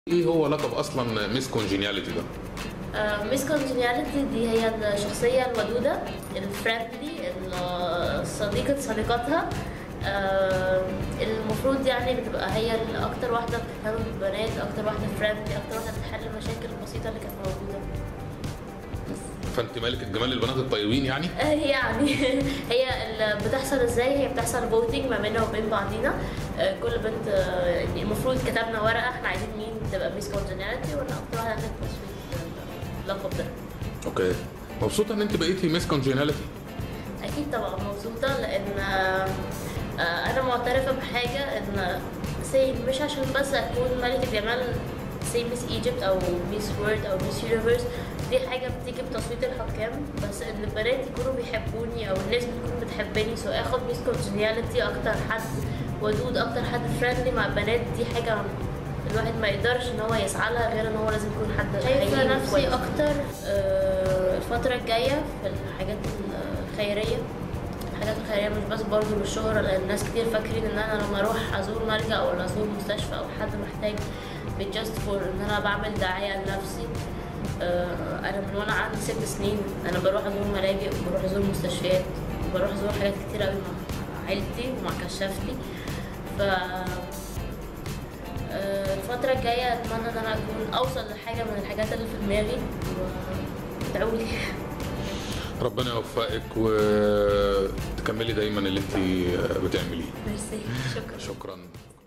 ايه هو لقب اصلا ميس كونجينياليتي ده ميس كونجينياليتي دي هي الشخصية الودودة الفريندلي صديقة صديقاتها آه، المفروض يعني بتبقى هي أكتر واحدة بتهتم بالبنات أكتر واحدة فريندلي أكتر واحدة بتحل المشاكل البسيطة اللي كانت موجودة فانت مالك الجمال البنات الطيبين يعني آه، يعني هي اللي بتحصل ازاي هي بتحصل فوتنج ما بيننا وبين بعضينا آه، كل بنت آه، يعني المفروض كتبنا ورقه احنا عايزين مين تبقى ميس كونجنياليتي وانا اكتر واحده عندك تصويت اللقب ده اوكي مبسوطه ان انت بقيتي ميس كونجينياليتي اكيد طبعا مبسوطه لان آه، آه، انا معترفه بحاجه ان سي مش عشان بس اكون ملكه جمال سي ميس ايجيبت او ميس وورد او ميس يونيفرس دي حاجه بتيجي بتصويت الحكام بس ان البنات يكونوا بيحبوني او الناس بتكون بتحبني سو اخد ميس كونجنياليتي اكتر حد ودود اكتر حد فريندلي مع البنات دي حاجه الواحد ما يقدرش ان هو يسعى لها غير ان هو لازم يكون حد شايفه نفسي اكتر آه، الفتره الجايه في الحاجات الخيريه الحاجات الخيريه مش بس برضه بالشهرة لان ناس كتير فاكرين ان انا لما اروح ازور ملجأ او ازور مستشفى او حد محتاج جاست فور ان انا بعمل دعايه لنفسي آه، انا من وانا عندي ست سنين انا بروح ازور ملاجئ وبروح ازور مستشفيات وبروح ازور حاجات كتير قوي مع عيلتي ومع كشافتي ف آه، الفترة الجاية أتمنى إن أنا أكون أوصل لحاجة من الحاجات اللي في دماغي وادعوا لي ربنا يوفقك وتكملي دايما اللي انت بتعمليه ميرسي شكرا شكرا